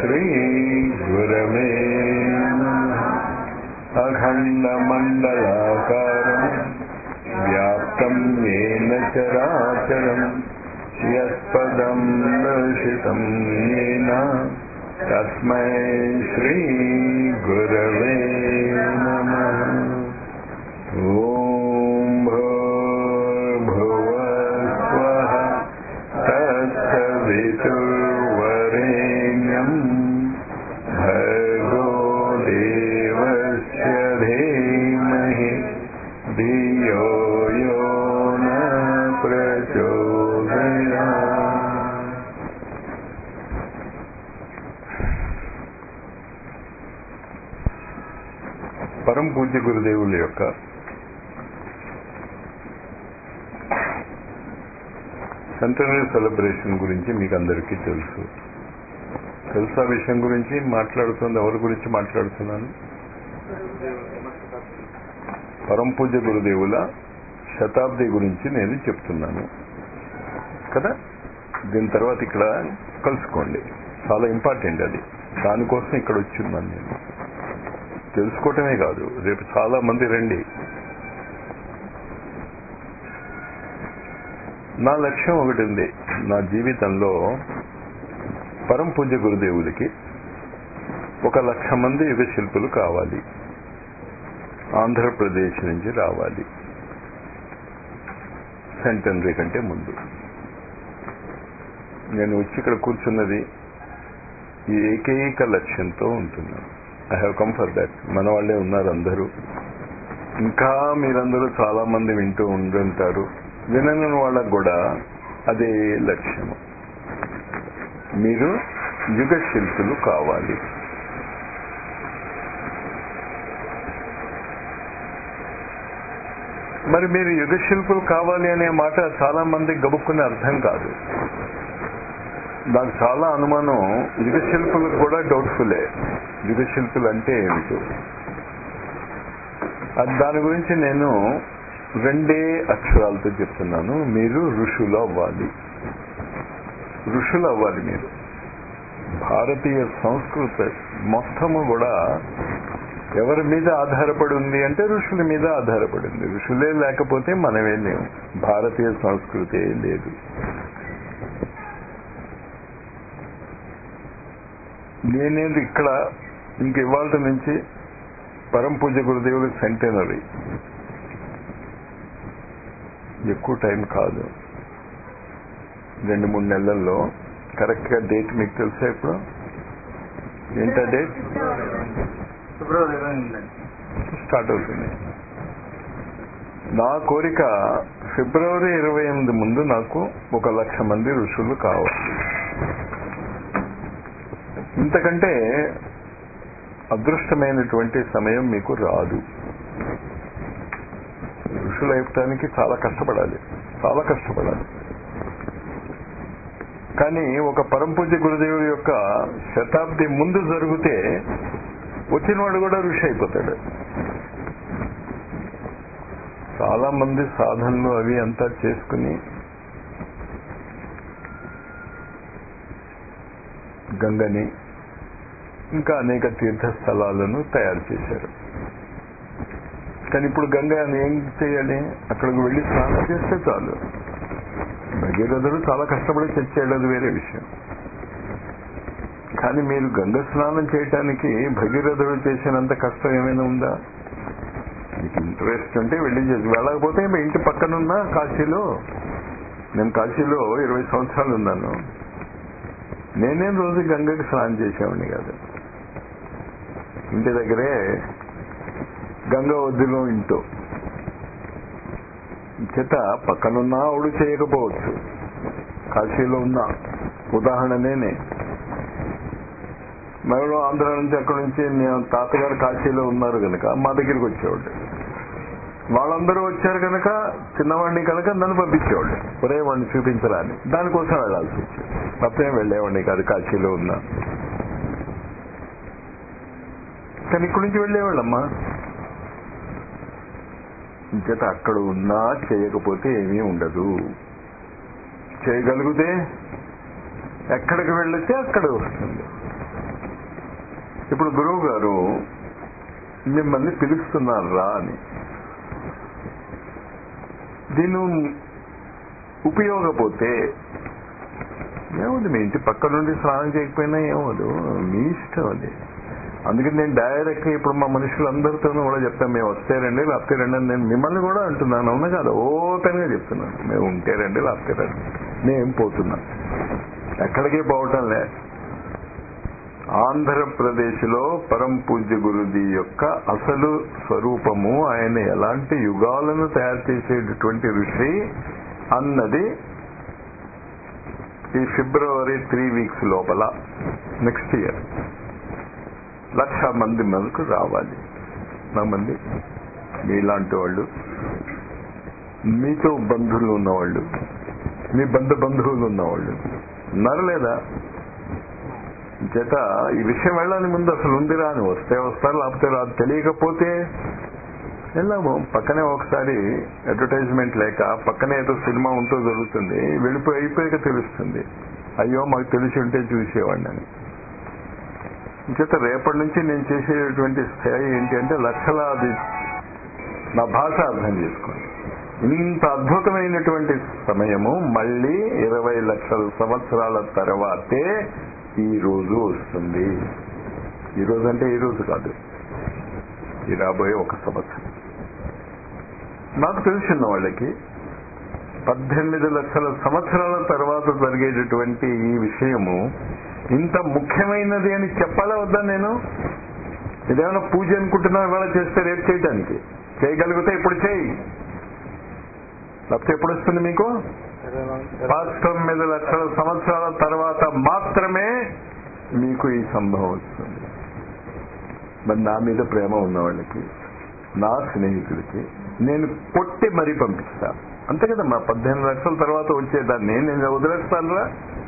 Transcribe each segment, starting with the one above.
श्रीगुरवे नमः अखण्डमण्डलाकारम् व्याप्तम् येन चराचरम् यत्पदम् दर्शितम् येन तस्मै श्रीगुरवे नमः ॐ भूर्भुवस्वः तत्सवितुर्वरेण्यम् भर्गो देवस्य धीमहि धियो यो न प्रचोदयात् పరం పూజ్య గురుదేవుల యొక్క సెంటనరీ సెలబ్రేషన్ గురించి మీకు అందరికీ తెలుసు తెలుసా విషయం గురించి మాట్లాడుతుంది ఎవరి గురించి మాట్లాడుతున్నాను పరం పూజ్య గురుదేవుల శతాబ్ది గురించి నేను చెప్తున్నాను కదా దీని తర్వాత ఇక్కడ కలుసుకోండి చాలా ఇంపార్టెంట్ అది దానికోసం ఇక్కడ వచ్చిన్నాను నేను తెలుసుకోవటమే కాదు రేపు చాలా మంది రండి నా లక్ష్యం ఒకటి ఉంది నా జీవితంలో పరం పూజ్య గురుదేవులకి ఒక లక్ష మంది యుగ శిల్పులు కావాలి ఆంధ్రప్రదేశ్ నుంచి రావాలి సెంటనరీ కంటే ముందు నేను వచ్చి ఇక్కడ కూర్చున్నది ఈ ఏకైక లక్ష్యంతో ఉంటున్నాను I have come for that మన వాళ్ళే ఉన్నారు అందరూ ఇంకా మీరందరూ చాలా మంది వింటూ ఉండుంటారు వినని వాళ్ళకు కూడా అదే లక్ష్యము మీరు యుగ శిల్పులు కావాలి మరి మీరు యుగ శిల్పులు కావాలి అనే మాట చాలా మంది గబుక్కునే అర్థం కాదు నాకు చాలా అనుమానం యుగ శిల్పులకు కూడా డౌట్ఫుల్లే యుగ శిల్పులు అంటే ఏమిటి అది దాని గురించి నేను రెండే అక్షరాలతో చెప్తున్నాను మీరు ఋషులు అవ్వాలి ఋషులు అవ్వాలి మీరు భారతీయ సంస్కృతి మొత్తము కూడా ఎవరి మీద ఆధారపడి ఉంది అంటే ఋషుల మీద ఆధారపడి ఉంది ఋషులే లేకపోతే మనమే లేవు భారతీయ సంస్కృతి లేదు నేనేది ఇక్కడ ఇంక ఇవాళ నుంచి పరం పూజ గురుదేవులు సెంటెనరీ ఎక్కువ టైం కాదు రెండు మూడు నెలల్లో కరెక్ట్ గా డేట్ మీకు తెలుసా ఇప్పుడు ఏంటా డేట్ ఫిబ్రవరి ఇరవై ఎనిమిది స్టార్ట్ అవుతుంది నా కోరిక ఫిబ్రవరి ఇరవై ఎనిమిది ముందు నాకు ఒక లక్ష మంది ఋషులు కావాలి ఇంతకంటే అదృష్టమైనటువంటి సమయం మీకు రాదు ఋషులు అయిపోవటానికి చాలా కష్టపడాలి చాలా కష్టపడాలి కానీ ఒక పరంపూజ్య గురుదేవుడి యొక్క శతాబ్ది ముందు జరిగితే వచ్చినవాడు కూడా ఋషి అయిపోతాడు చాలా మంది సాధనలు అవి అంతా చేసుకుని గంగని ఇంకా అనేక తీర్థ స్థలాలను తయారు చేశారు కానీ ఇప్పుడు గంగ ఏం చేయాలి అక్కడికి వెళ్ళి స్నానం చేస్తే చాలు భగీరథుడు చాలా కష్టపడి తెచ్చేయడం అది వేరే విషయం కానీ మీరు గంగ స్నానం చేయటానికి భగీరథుడు చేసినంత కష్టం ఏమైనా ఉందా మీకు ఇంట్రెస్ట్ ఉంటే వెళ్ళి చేసి వెళ్ళకపోతే మీ ఇంటి పక్కనున్న కాశీలో నేను కాశీలో ఇరవై సంవత్సరాలు ఉన్నాను నేనేం రోజు గంగకి స్నానం చేసేవాడిని కాదు ఇంటి దగ్గరే గంగ ఒడ్డులో ఇంటూ చేత పక్కనున్నా ఆవిడ చేయకపోవచ్చు కాశీలో ఉన్న ఉదాహరణ నేనే మరో ఆంధ్ర నుంచి అక్కడి నుంచి నేను తాతగారు కాశీలో ఉన్నారు కనుక మా దగ్గరికి వచ్చేవాళ్ళు వాళ్ళందరూ వచ్చారు కనుక చిన్నవాడిని కనుక నన్ను పంపించేవాళ్ళు ఒరే వాడిని చూపించరా అని దానికోసం వెళ్లాల్సి వచ్చింది తప్పేం వెళ్ళేవాడిని కాదు కాశీలో ఉన్నా కానీ ఇక్కడి నుంచి వెళ్ళేవాళ్ళమ్మా ఇంచేత అక్కడ ఉన్నా చేయకపోతే ఏమీ ఉండదు చేయగలిగితే ఎక్కడికి వెళితే అక్కడ వస్తుంది ఇప్పుడు గురువు గారు మిమ్మల్ని పిలుస్తున్నారు రా అని దీని ఉపయోగపోతే ఏముంది మీ ఇంటి పక్క నుండి స్నానం చేయకపోయినా ఏమదు మీ ఇష్టం అది అందుకని నేను డైరెక్ట్ ఇప్పుడు మా మనుషులందరితోనూ కూడా చెప్తాను మేము వస్తే రండి లేకపోతే రండి అని నేను మిమ్మల్ని కూడా అంటున్నాను అవునా కాదు ఓపెన్ గా చెప్తున్నాను మేము ఉంటే రండి లేకపోతే రండి నేను పోతున్నా ఎక్కడికి పోవటం లే ఆంధ్రప్రదేశ్ లో పరం పూజ్య గురుజీ యొక్క అసలు స్వరూపము ఆయన ఎలాంటి యుగాలను తయారు చేసేటటువంటి ఋషి అన్నది ఈ ఫిబ్రవరి త్రీ వీక్స్ లోపల నెక్స్ట్ ఇయర్ లక్ష మంది మనకు రావాలి నా మంది మీలాంటి వాళ్ళు మీతో బంధువులు ఉన్నవాళ్ళు మీ బంధు బంధువులు ఉన్నవాళ్ళు ఉన్నారు లేదా చేత ఈ విషయం వెళ్ళాలి ముందు అసలు ఉందిరా అని వస్తే వస్తారు లేకపోతే రాదు తెలియకపోతే వెళ్ళాము పక్కనే ఒకసారి అడ్వర్టైజ్మెంట్ లేక పక్కనే ఏదో సినిమా ఉంటూ జరుగుతుంది వెళ్ళిపోయి అయిపోయాక తెలుస్తుంది అయ్యో మాకు తెలిసి ఉంటే చూసేవాడిని అని చేత రేపటి నుంచి నేను చేసేటువంటి స్థాయి ఏంటి అంటే లక్షలాది నా భాష అర్థం చేసుకోండి ఇంత అద్భుతమైనటువంటి సమయము మళ్ళీ ఇరవై లక్షల సంవత్సరాల తర్వాతే ఈ రోజు వస్తుంది ఈ రోజు అంటే ఈ రోజు కాదు ఈ రాబోయే ఒక సంవత్సరం నాకు తెలిసిన వాళ్ళకి పద్దెనిమిది లక్షల సంవత్సరాల తర్వాత జరిగేటటువంటి ఈ విషయము ఇంత ముఖ్యమైనది అని చెప్పాలా వద్దా నేను ఇదేమైనా పూజ అనుకుంటున్నా ఇవాళ చేస్తే రేపు చేయడానికి చేయగలిగితే ఇప్పుడు చేయి లేకపోతే ఎప్పుడు వస్తుంది మీకు పంతొమ్మిది లక్షల సంవత్సరాల తర్వాత మాత్రమే మీకు ఈ సంభవం వస్తుంది మరి నా మీద ప్రేమ ఉన్న వాళ్ళకి నా స్నేహితుడికి నేను కొట్టి మరీ పంపిస్తా అంతే కదా మా పద్దెనిమిది లక్షల తర్వాత వచ్చేదాన్ని నేను వదిలేస్తానురా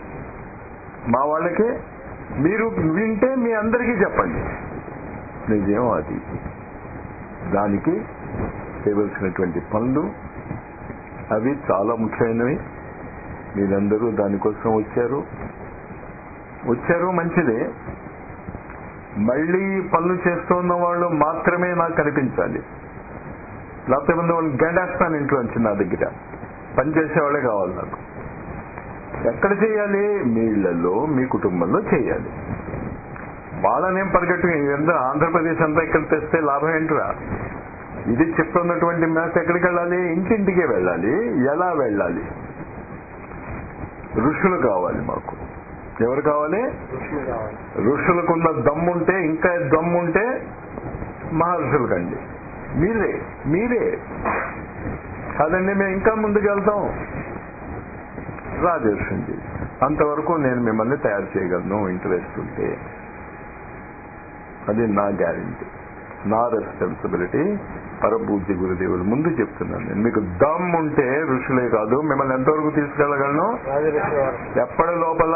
మా వాళ్ళకి మీరు వింటే మీ అందరికీ చెప్పండి నిజం అది దానికి చేయవలసినటువంటి పనులు అవి చాలా ముఖ్యమైనవి మీరందరూ దానికోసం వచ్చారు వచ్చారు మంచిదే మళ్ళీ పనులు చేస్తున్న వాళ్ళు మాత్రమే నాకు కనిపించాలి లేకపోతే ముందు వాళ్ళు గండేస్తాను ఇంట్లోంచి నా దగ్గర పని చేసేవాళ్ళే కావాలి నాకు ఎక్కడ చేయాలి మీ ఇళ్లలో మీ కుటుంబంలో చేయాలి వాళ్ళనేం పరిగెట్టు ఇదంతా ఆంధ్రప్రదేశ్ అంతా ఇక్కడ తెస్తే లాభం ఏంటిరా ఇది చెప్తున్నటువంటి మ్యాథ్స్ ఎక్కడికి వెళ్ళాలి ఇంటింటికే వెళ్ళాలి ఎలా వెళ్ళాలి ఋషులు కావాలి మాకు ఎవరు కావాలి ఋషులకున్న దమ్ముంటే ఇంకా దమ్ముంటే మహర్షులు కండి మీరే మీరే కాదండి మేము ఇంకా ముందుకు వెళ్తాం రాజర్షండి అంతవరకు నేను మిమ్మల్ని తయారు చేయగలను ఇంట్రెస్ట్ ఉంటే అది నా గ్యారంటీ నా రెస్పాన్సిబిలిటీ పరపూజ్య గురుదేవులు ముందు చెప్తున్నాను నేను మీకు దమ్ ఉంటే ఋషులే కాదు మిమ్మల్ని ఎంతవరకు తీసుకెళ్ళగలను ఎప్పటి లోపల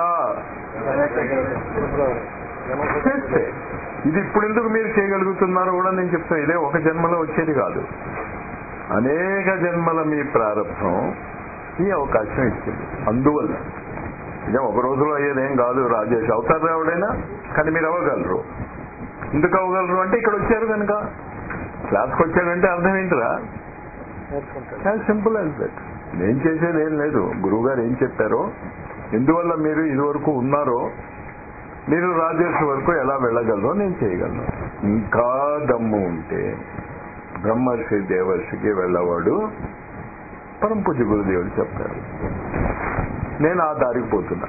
చేస్తే ఇది ఇప్పుడు ఎందుకు మీరు చేయగలుగుతున్నారో కూడా నేను చెప్తాను ఇదే ఒక జన్మలో వచ్చేది కాదు అనేక జన్మల మీ ప్రారంభం ఈ అవకాశం ఇచ్చింది అందువల్ల ఇదే ఒక రోజులో అయ్యేదేం కాదు రాజేష్ అవుతారు ఎవడైనా కానీ మీరు అవ్వగలరు ఎందుకు అవ్వగలరు అంటే ఇక్కడ వచ్చారు కనుక క్లాస్కి వచ్చాడంటే అర్థం ఏంటిరా యాజ్ సింపుల్ యాజ్ దట్ నేను చేసేది ఏం లేదు గురువు గారు ఏం చెప్పారో ఎందువల్ల మీరు ఇదివరకు ఉన్నారో మీరు రాజేష్ వరకు ఎలా వెళ్ళగలరో నేను చేయగలను ఇంకా దమ్ము ఉంటే బ్రహ్మర్షి దేవర్షికి వెళ్ళవాడు పరం పూజ గురుదేవుడు చెప్తారు నేను ఆ దారికి పోతున్నా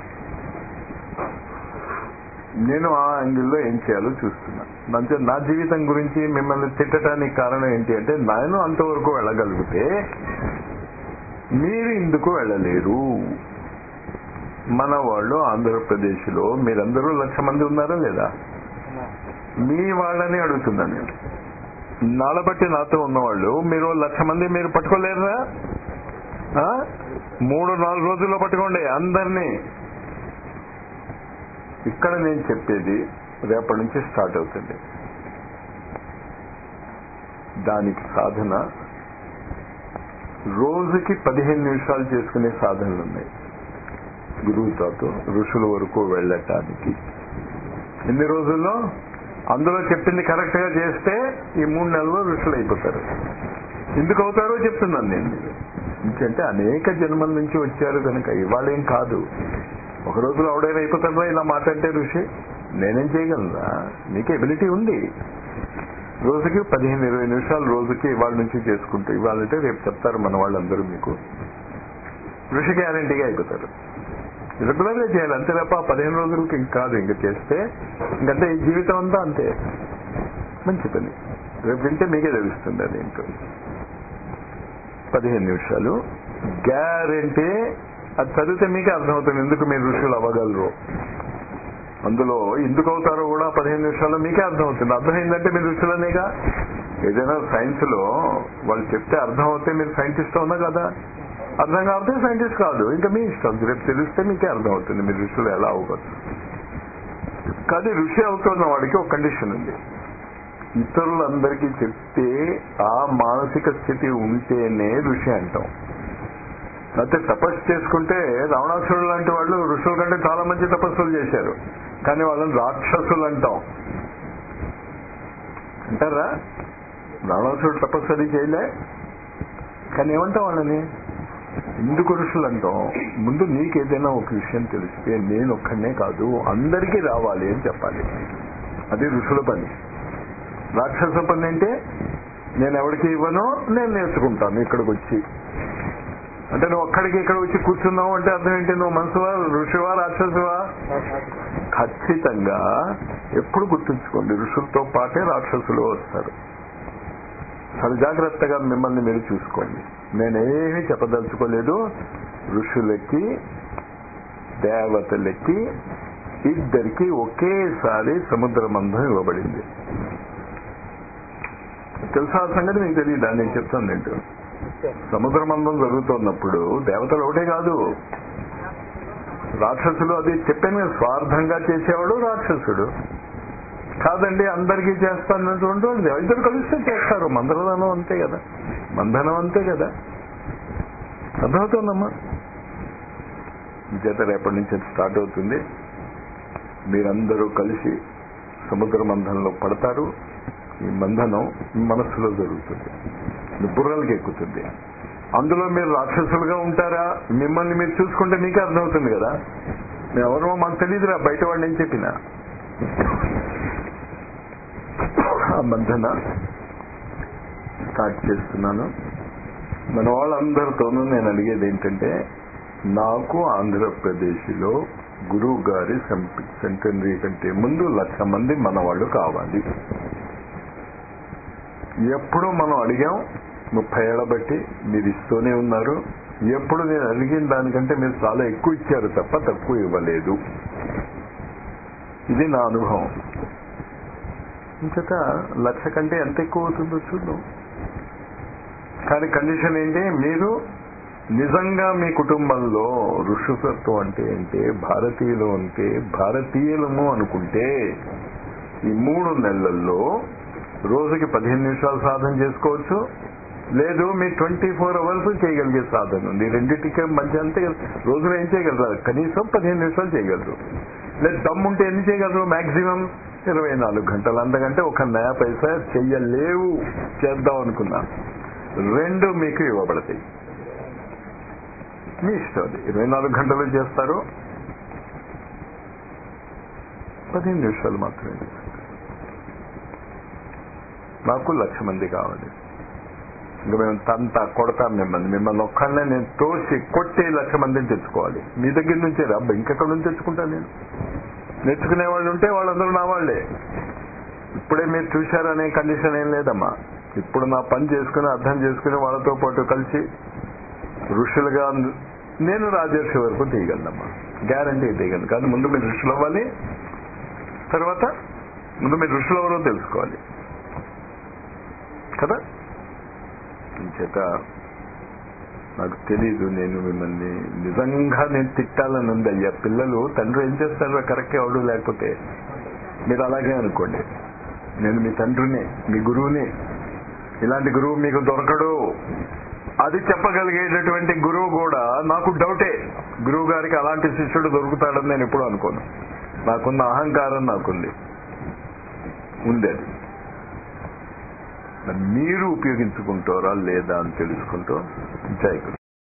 నేను ఆ యాంగిల్లో ఏం చేయాలో చూస్తున్నా అంటే నా జీవితం గురించి మిమ్మల్ని తిట్టడానికి కారణం ఏంటి అంటే నేను అంతవరకు వెళ్ళగలిగితే మీరు ఇందుకు వెళ్ళలేరు మన వాళ్ళు ఆంధ్రప్రదేశ్ లో మీరందరూ లక్ష మంది ఉన్నారా లేదా మీ వాళ్ళని అడుగుతున్నా నేను నాలబట్టి నాతో ఉన్నవాళ్ళు మీరు లక్ష మంది మీరు పట్టుకోలేరురా ఆ? మూడు నాలుగు రోజుల్లో పట్టుకోండి అందరినీ ఇక్కడ నేను చెప్పేది రేపటి నుంచి స్టార్ట్ అవుతుంది దానికి సాధన రోజుకి పదిహేను నిమిషాలు చేసుకునే సాధనలు ఉన్నాయి గురువుతో ఋషుల వరకు వెళ్ళటానికి ఎన్ని రోజుల్లో అందులో చెప్పింది కరెక్ట్ గా చేస్తే ఈ మూడు నెలల్లో ఋషులు అయిపోతారు ఎందుకు అవుతారో చెప్తున్నాను నేను మీకు. ఎందుకంటే అనేక జన్మల నుంచి వచ్చారు కనుక ఇవాళ ఏం కాదు ఒక రోజులో ఆవిడైనా అయిపోతారా ఇలా మాట్లాడితే ఋషి నేనేం చేయగలరా మీకు ఎబిలిటీ ఉంది రోజుకి పదిహేను ఇరవై నిమిషాలు రోజుకి ఇవాళ నుంచి చేసుకుంటూ ఇవాళంటే రేపు చెప్తారు మన వాళ్ళందరూ మీకు ఋషి గ్యారంటీగా అయిపోతారు రెగ్యులర్ గా చేయాలి అంతే తప్ప పదిహేను రోజులకి ఇంక కాదు ఇంక చేస్తే ఇంకంటే ఈ జీవితం అంతా అంతే మంచి పని రేపు వింటే మీకే తెలుస్తుంది అది ఏంటో పదిహేను నిమిషాలు గ్యారంటీ అది చదివితే మీకే అర్థమవుతుంది ఎందుకు మీరు ఋషులు అవ్వగలరు అందులో ఎందుకు అవుతారో కూడా పదిహేను నిమిషాల్లో మీకే అర్థమవుతుంది అర్థమైందంటే మీరు ఋషులనేగా ఏదైనా సైన్స్ లో వాళ్ళు చెప్తే అర్థం అవుతే మీరు సైంటిస్ట్ అవునా కదా అర్థం కాకపోతే సైంటిస్ట్ కాదు ఇంకా మీ ఇష్టం రేపు తెలిస్తే మీకే అర్థం అవుతుంది మీరు ఋషులు ఎలా అవ్వగలరు కానీ ఋషి అవుతున్న వాడికి ఒక కండిషన్ ఉంది ఇతరులందరికీ చెప్తే ఆ మానసిక స్థితి ఉంటేనే ఋషి అంటాం అయితే తపస్సు చేసుకుంటే రావణాసురుడు లాంటి వాళ్ళు ఋషుల కంటే చాలా మంచి తపస్సులు చేశారు కానీ వాళ్ళని రాక్షసులు అంటాం అంటారా రావణాసురుడు తపస్సు అది చేయలే కానీ ఏమంటాం వాళ్ళని ఎందుకు ఋషులు అంటాం ముందు నీకేదైనా ఒక విషయం తెలిస్తే నేను ఒక్కడనే కాదు అందరికీ రావాలి అని చెప్పాలి అది ఋషుల పని రాక్షస పని అంటే నేను ఎవరికి ఇవ్వనో నేను నేర్చుకుంటాను ఇక్కడికి వచ్చి అంటే నువ్వు ఒక్కడికి ఇక్కడ వచ్చి కూర్చున్నావు అంటే అర్థం ఏంటి నువ్వు మనసువా ఋషివా రాక్షసువా ఖచ్చితంగా ఎప్పుడు గుర్తుంచుకోండి ఋషులతో పాటే రాక్షసులు వస్తారు చాలా జాగ్రత్తగా మిమ్మల్ని మీరు చూసుకోండి నేనేమీ చెప్పదలుచుకోలేదు ఋషులకి దేవతలకి ఇద్దరికి ఒకేసారి సముద్ర మంధం ఇవ్వబడింది తెలుసా ఆ సంగతి మీకు తెలియదా నేను చెప్తాను ఏంటో సముద్ర మందం జరుగుతున్నప్పుడు దేవతలు ఒకటే కాదు రాక్షసులు అది చెప్పాను కదా, స్వార్థంగా చేసేవాడు రాక్షసుడు కాదండి అందరికీ చేస్తానటువంటి వాళ్ళు ఇద్దరు కలిస్తే చేస్తారు మందరదానం అంతే కదా మందనం అంతే కదా అర్థమవుతుందమ్మా చేత రేపటి నుంచి అది స్టార్ట్ అవుతుంది మీరందరూ కలిసి సముద్ర మంధంలో పడతారు ఈ బంధనం మనస్సులో జరుగుతుంది మీ బుర్రలకి ఎక్కుతుంది అందులో మీరు రాక్షసులుగా ఉంటారా మిమ్మల్ని మీరు చూసుకుంటే మీకే అర్థమవుతుంది కదా మేము ఎవరో మాకు తెలియదురా బయట వాడిని ఏం చెప్పినా ఆ బంధన స్టార్ట్ చేస్తున్నాను మన వాళ్ళందరితోనూ నేను అడిగేది ఏంటంటే నాకు ఆంధ్రప్రదేశ్లో గురువు గారి సెంటనరీ కంటే ముందు లక్ష మంది మన వాళ్ళు కావాలి ఎప్పుడు మనం అడిగాం ముప్పై ఏళ్ల బట్టి మీరు ఇస్తూనే ఉన్నారు ఎప్పుడు నేను అడిగిన దానికంటే మీరు చాలా ఎక్కువ ఇచ్చారు తప్ప తక్కువ ఇవ్వలేదు ఇది నా అనుభవం ఇంకట లక్ష కంటే ఎంత ఎక్కువ అవుతుందో చూద్దాం కానీ కండిషన్ ఏంటి మీరు నిజంగా మీ కుటుంబంలో ఋషుసత్వం అంటే ఏంటి భారతీయులు అంటే భారతీయులము అనుకుంటే ఈ మూడు నెలల్లో రోజుకి పదిహేను నిమిషాలు సాధన చేసుకోవచ్చు లేదు మీ ట్వంటీ ఫోర్ అవర్స్ చేయగలిగే సాధన ఉంది రెండింటికి మధ్య అంతే రోజులో ఏం చేయగలరు కనీసం పదిహేను నిమిషాలు చేయగలరు లేదు దమ్ముంటే ఎన్ని చేయగలరు మాక్సిమం ఇరవై నాలుగు గంటలు అంతకంటే ఒక నయా పైసా చెయ్యలేవు చేద్దాం అనుకున్నా రెండు మీకు ఇవ్వబడతాయి మీ ఇష్టం అది ఇరవై నాలుగు గంటలు చేస్తారు పదిహేను నిమిషాలు మాత్రమే చేస్తారు నాకు లక్ష మంది కావాలి ఇంకా మేము తంత కొడతాం మిమ్మల్ని మిమ్మల్ని ఒక్కళ్ళనే నేను తోసి కొట్టి లక్ష మందిని తెచ్చుకోవాలి మీ దగ్గర నుంచే రబ్బ ఇంకెక్కడ నుంచి తెచ్చుకుంటాను నేను నేర్చుకునే వాళ్ళు ఉంటే వాళ్ళందరూ నా వాళ్ళే ఇప్పుడే మీరు చూశారనే కండిషన్ ఏం లేదమ్మా ఇప్పుడు నా పని చేసుకుని అర్థం చేసుకుని వాళ్ళతో పాటు కలిసి ఋషులుగా నేను రాజర్షి వరకు తీయగలనమ్మా గ్యారంటీ తీయగలను కానీ ముందు మీరు ఋషులు అవ్వాలి తర్వాత ముందు మీరు ఋషులు ఎవరో తెలుసుకోవాలి కదా చేత నాకు తెలీదు నేను మిమ్మల్ని నిజంగా నేను తిట్టాలని ఉంది అయ్యా పిల్లలు తండ్రి ఏం చేస్తారో కరెక్ట్ అవడు లేకపోతే మీరు అలాగే అనుకోండి నేను మీ తండ్రిని మీ గురువుని ఇలాంటి గురువు మీకు దొరకడు అది చెప్పగలిగేటటువంటి గురువు కూడా నాకు డౌటే గురువు గారికి అలాంటి శిష్యుడు దొరుకుతాడని నేను ఎప్పుడు అనుకోను నాకున్న అహంకారం నాకుంది ఉంది అది మరి మీరు ఉపయోగించుకుంటారా లేదా అని తెలుసుకుంటూ జై గురు